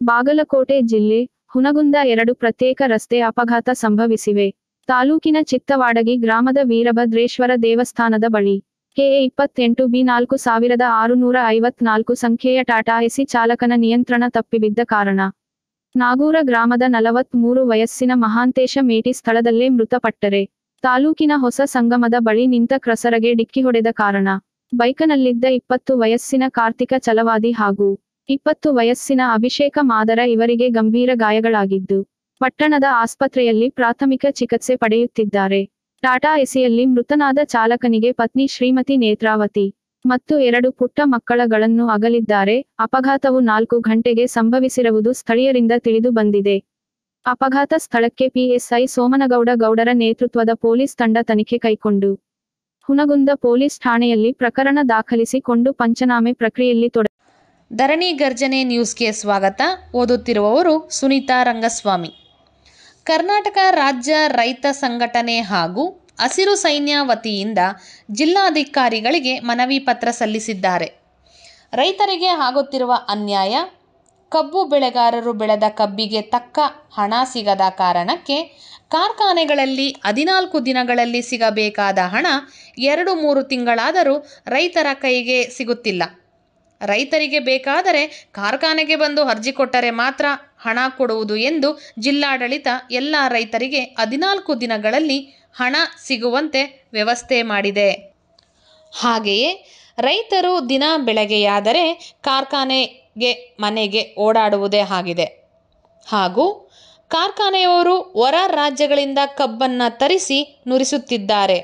ಬಾಗಲಕೋಟೆ ಜಿಲ್ಲೆ ಹುನಗುಂದ ಎರಡು ಪ್ರತ್ಯೇಕ ರಸ್ತೆ ಅಪಘಾತ ಸಂಭವಿಸಿವೆ ತಾಲೂಕಿನ ಚಿತ್ತವಾಡಗಿ ಗ್ರಾಮದ ವೀರಭದ್ರೇಶ್ವರ ದೇವಸ್ಥಾನದ ಬಳಿ ಕೆಎ ಇಪ್ಪತ್ತೆಂಟು ಬಿ ನಾಲ್ಕು ಸಾವಿರದ ಆರುನೂರ ಐವತ್ನಾಲ್ಕು ಸಂಖ್ಯೆಯ ಟಾಟಾ ಎಸಿ ಚಾಲಕನ ನಿಯಂತ್ರಣ ತಪ್ಪಿಬಿದ್ದ ಕಾರಣ ನಾಗೂರ ಗ್ರಾಮದ ನಲವತ್ಮೂರು ವಯಸ್ಸಿನ ಮಹಾಂತೇಶ ಮೇಟಿ ಸ್ಥಳದಲ್ಲೇ ಮೃತಪಟ್ಟರೆ ತಾಲೂಕಿನ ಹೊಸ ಸಂಗಮದ ಬಳಿ ನಿಂತ ಕ್ರಸರಗೆ ಡಿಕ್ಕಿ ಹೊಡೆದ ಕಾರಣ ಬೈಕನಲ್ಲಿದ್ದ ಇಪ್ಪತ್ತು ವಯಸ್ಸಿನ ಕಾರ್ತಿಕ ಚಲವಾದಿ ಹಾಗೂ ಇಪ್ಪತ್ತು ವಯಸ್ಸಿನ ಅಭಿಷೇಕ ಮಾದರ ಇವರಿಗೆ ಗಂಭೀರ ಗಾಯಗಳಾಗಿದ್ದು ಪಟ್ಟಣದ ಆಸ್ಪತ್ರೆಯಲ್ಲಿ ಪ್ರಾಥಮಿಕ ಚಿಕಿತ್ಸೆ ಪಡೆಯುತ್ತಿದ್ದಾರೆ ಟಾಟಾ ಎಸಿಯಲ್ಲಿ ಮೃತನಾದ ಚಾಲಕನಿಗೆ ಪತ್ನಿ ಶ್ರೀಮತಿ ನೇತ್ರಾವತಿ ಮತ್ತು ಎರಡು ಪುಟ್ಟ ಮಕ್ಕಳಗಳನ್ನು ಅಗಲಿದ್ದಾರೆ ಅಪಘಾತವು ನಾಲ್ಕು ಗಂಟೆಗೆ ಸಂಭವಿಸಿರುವುದು ಸ್ಥಳೀಯರಿಂದ ತಿಳಿದು ಬಂದಿದೆ ಅಪಘಾತ ಸ್ಥಳಕ್ಕೆ ಪಿಎಸ್ಐ ಸೋಮನಗೌಡ ಗೌಡರ ನೇತೃತ್ವದ ಪೊಲೀಸ್ ತಂಡ ತನಿಖೆ ಕೈಕೊಂಡು ಹುನಗುಂದ ಪೊಲೀಸ್ ಠಾಣೆಯಲ್ಲಿ ಪ್ರಕರಣ ದಾಖಲಿಸಿಕೊಂಡು ಪಂಚನಾಮೆ ಪ್ರಕ್ರಿಯೆಯಲ್ಲಿ ತೊಡ ಧರಣಿ ಗರ್ಜನೆ ನ್ಯೂಸ್ಗೆ ಸ್ವಾಗತ ಓದುತ್ತಿರುವವರು ಸುನೀತಾ ರಂಗಸ್ವಾಮಿ ಕರ್ನಾಟಕ ರಾಜ್ಯ ರೈತ ಸಂಘಟನೆ ಹಾಗೂ ಹಸಿರು ಸೈನ್ಯ ವತಿಯಿಂದ ಜಿಲ್ಲಾಧಿಕಾರಿಗಳಿಗೆ ಮನವಿ ಪತ್ರ ಸಲ್ಲಿಸಿದ್ದಾರೆ ರೈತರಿಗೆ ಆಗುತ್ತಿರುವ ಅನ್ಯಾಯ ಕಬ್ಬು ಬೆಳೆಗಾರರು ಬೆಳೆದ ಕಬ್ಬಿಗೆ ತಕ್ಕ ಹಣ ಸಿಗದ ಕಾರಣಕ್ಕೆ ಕಾರ್ಖಾನೆಗಳಲ್ಲಿ ಹದಿನಾಲ್ಕು ದಿನಗಳಲ್ಲಿ ಸಿಗಬೇಕಾದ ಹಣ ಎರಡು ಮೂರು ತಿಂಗಳಾದರೂ ರೈತರ ಕೈಗೆ ಸಿಗುತ್ತಿಲ್ಲ ರೈತರಿಗೆ ಬೇಕಾದರೆ ಕಾರ್ಖಾನೆಗೆ ಬಂದು ಅರ್ಜಿ ಕೊಟ್ಟರೆ ಮಾತ್ರ ಹಣ ಕೊಡುವುದು ಎಂದು ಜಿಲ್ಲಾಡಳಿತ ಎಲ್ಲ ರೈತರಿಗೆ ಹದಿನಾಲ್ಕು ದಿನಗಳಲ್ಲಿ ಹಣ ಸಿಗುವಂತೆ ವ್ಯವಸ್ಥೆ ಮಾಡಿದೆ ಹಾಗೆಯೇ ರೈತರು ದಿನ ಬೆಳಗ್ಗೆಯಾದರೆ ಕಾರ್ಖಾನೆಗೆ ಮನೆಗೆ ಓಡಾಡುವುದೇ ಆಗಿದೆ ಹಾಗೂ ಕಾರ್ಖಾನೆಯವರು ಹೊರ ರಾಜ್ಯಗಳಿಂದ ಕಬ್ಬನ್ನು ತರಿಸಿ ನುರಿಸುತ್ತಿದ್ದಾರೆ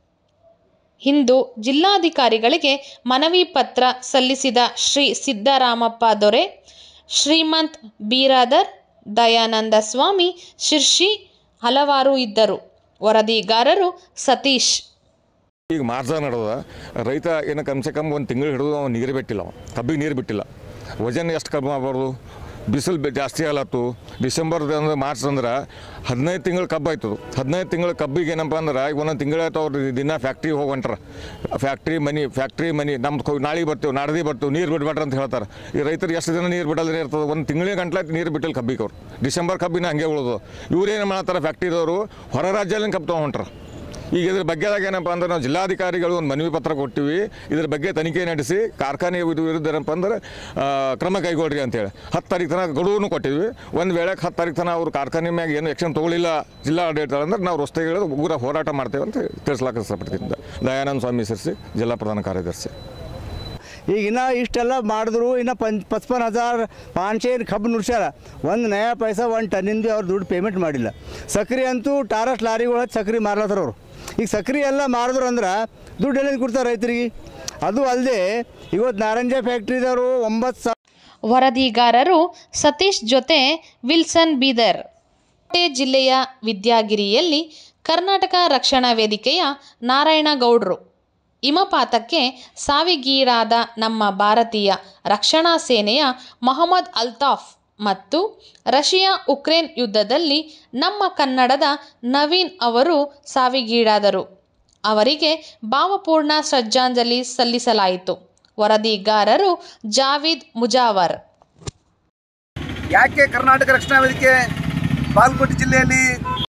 ಇಂದು ಜಿಲ್ಲಾಧಿಕಾರಿಗಳಿಗೆ ಮನವಿ ಪತ್ರ ಸಲ್ಲಿಸಿದ ಶ್ರೀ ಸಿದ್ದರಾಮಪ್ಪ ದೊರೆ ಶ್ರೀಮಂತ್ ಬೀರಾದರ್ ದಯಾನಂದ ಸ್ವಾಮಿ ಶಿರ್ಷಿ ಹಲವಾರು ಇದ್ದರು ವರದಿಗಾರರು ಸತೀಶ್ ಈಗ ಮಾರ್ಚ ನಡೆದ ರೈತ ಏನು ಕಮ್ಸೆ ಕಮ್ ಒಂದು ತಿಂಗಳು ಹಿಡಿದು ಅವ್ನು ನೀರು ಬಿಟ್ಟಿಲ್ಲ ಅವ ಕಬ್ಬಿಗೆ ನೀರು ಬಿಟ್ಟಿಲ್ಲ ವಜನ್ ಎಷ್ಟು ಕಮ್ಮಿ ಆಗ್ಬಾರ್ದು ಬಿಸಿಲು ಬೆ- ಜಾಸ್ತಿ ಆಲತ್ತು ಡಿಸೆಂಬರ್ ಅಂದ್ರೆ ಮಾರ್ಚ್ ಅಂದ್ರೆ ಹದಿನೈದು ತಿಂಗಳು ಕಬ್ಬು ಆಯ್ತು ಹದಿನೈದು ತಿಂಗಳು ಕಬ್ಬಿಗೆ ಏನಪ್ಪ ಅಂದ್ರೆ ಈಗ ಒಂದೊಂದು ತಿಂಗಳಾಯ್ತು ಅವ್ರು ದಿನ ಫ್ಯಾಕ್ಟ್ರಿ ಹೋಗಿ ಹೊಂಟ್ರ ಫ್ಯಾಕ್ಟ್ರಿ ಮನಿ ಫ್ಯಾಕ್ಟ್ರಿ ಮನಿ ನಮ್ದು ನಾಳೆಗೆ ಬರ್ತೀವಿ ನಾಡ್ದಿ ಬರ್ತೀವಿ ನೀರು ಬಿಡ್ಬೇಡ್ರಿ ಅಂತ ಹೇಳ್ತಾರೆ ಈ ರೈತರು ಎಷ್ಟು ದಿನ ನೀರು ಬಿಡಲ್ದೇ ಇರ್ತದೆ ಒಂದು ತಿಂಗಳಿಗೆ ಗಂಟ್ಲಾಯ್ತು ನೀರು ಬಿಟ್ಟಿಲ್ಲ ಕಬ್ಬಿಗೆ ಅವ್ರು ಡಿಸೆಂಬರ್ ಕಬ್ಬಿನ ಹಂಗೆ ಉಳಿದು ಇವ್ರು ಏನು ಮಾಡ್ತಾರೆ ಫ್ಯಾಕ್ಟ್ರಿದವರು ಹೊರ ರಾಜ್ಯದಲ್ಲಿ ಕಬ್ಬು ತೊಗೊಂಡು ಹೊಂಟ್ರ ಈಗ ಇದ್ರ ಬಗ್ಗೆದಾಗ ಏನಪ್ಪ ಅಂದ್ರೆ ನಾವು ಜಿಲ್ಲಾಧಿಕಾರಿಗಳು ಒಂದು ಮನವಿ ಪತ್ರ ಕೊಟ್ಟಿವಿ ಇದ್ರ ಬಗ್ಗೆ ತನಿಖೆ ನಡೆಸಿ ಕಾರ್ಖಾನೆ ಇದು ವಿರುದ್ಧ ಏನಪ್ಪ ಅಂದ್ರೆ ಆ, ಕ್ರಮ ಕೈಗೊಳ್ರಿ ಅಂತೇಳಿ ಹತ್ತು ತಾರೀಕು ತನಕ ಗಡುವನ್ನು ಕೊಟ್ಟಿವಿ ಒಂದು ವೇಳೆ ಹತ್ತು ತಾರೀಕು ತನಕ ಅವ್ರು ಕಾರ್ಖಾನೆ ಮ್ಯಾಗ ಏನು ಆ್ಯಕ್ಷನ್ ತೊಗೊಳಿಲ್ಲ ಜಿಲ್ಲಾ ಆಡಳಿತ ಅಂದ್ರೆ ನಾವು ರಸ್ತೆಗಳು ಉಗ್ರ ಹೋರಾಟ ಮಾಡ್ತೇವೆ ಅಂತ ತಿಳಿಸ್ಲಾಕ ಇಷ್ಟಪಡ್ತೀನಿ ದಯಾನಂದ ಸ್ವಾಮಿ ಸೇರಿಸಿ ಜಿಲ್ಲಾ ಪ್ರಧಾನ ಕಾರ್ಯದರ್ಶಿ ಈಗ ಇನ್ನು ಇಷ್ಟೆಲ್ಲ ಮಾಡಿದ್ರು ಇನ್ನು ಪಂಚ್ ಪಚ್ಪನ್ ಹಜಾರ್ ಪಾಂಚೆ ಕಬ್ಬು ನುಡ್ಸ್ಯಾರ ಒಂದು ನಯಾ ಪೈಸಾ ಒಂದು ಟನ್ನಿಂದ ಅವ್ರು ದುಡ್ಡು ಪೇಮೆಂಟ್ ಮಾಡಿಲ್ಲ ಸಕ್ರೆ ಅಂತೂ ಟಾರಸ್ ಲಾರಿಗಳು ಹಚ್ಚಿ ಸಕ್ರೆ ಮಾರ್ಲತ್ತಾರ ಅವರು ಈಗ ಸಕ್ರೆ ಎಲ್ಲ ಮಾರಿದ್ರು ಅಂದ್ರೆ ದುಡ್ಡು ಎಲ್ಲಿಂದ ಕೊಡ್ತಾರೆ ರೈತರಿಗೆ ಅದು ಅಲ್ಲದೆ ಇವತ್ತು ನಾರಂಜ ಫ್ಯಾಕ್ಟ್ರಿದವರು ಒಂಬತ್ತು ಸಾವಿರ ವರದಿಗಾರರು ಸತೀಶ್ ಜೊತೆ ವಿಲ್ಸನ್ ಬೀದರ್ ಕೋಟೆ ಜಿಲ್ಲೆಯ ವಿದ್ಯಾಗಿರಿಯಲ್ಲಿ ಕರ್ನಾಟಕ ರಕ್ಷಣಾ ವೇದಿಕೆಯ ನಾರಾಯಣಗೌಡ್ರು ಹಿಮಪಾತಕ್ಕೆ ಸಾವಿಗೀಡಾದ ನಮ್ಮ ಭಾರತೀಯ ರಕ್ಷಣಾ ಸೇನೆಯ ಮೊಹಮ್ಮದ್ ಅಲ್ತಾಫ್ ಮತ್ತು ರಷ್ಯಾ ಉಕ್ರೇನ್ ಯುದ್ಧದಲ್ಲಿ ನಮ್ಮ ಕನ್ನಡದ ನವೀನ್ ಅವರು ಸಾವಿಗೀಡಾದರು ಅವರಿಗೆ ಭಾವಪೂರ್ಣ ಶ್ರದ್ಧಾಂಜಲಿ ಸಲ್ಲಿಸಲಾಯಿತು ವರದಿಗಾರರು ಜಾವೀದ್ ಮುಜಾವರ್ ಯಾಕೆ ಕರ್ನಾಟಕ ರಕ್ಷಣಾ ವೇದಿಕೆ ಬಾಗಲಕೋಟೆ ಜಿಲ್ಲೆಯಲ್ಲಿ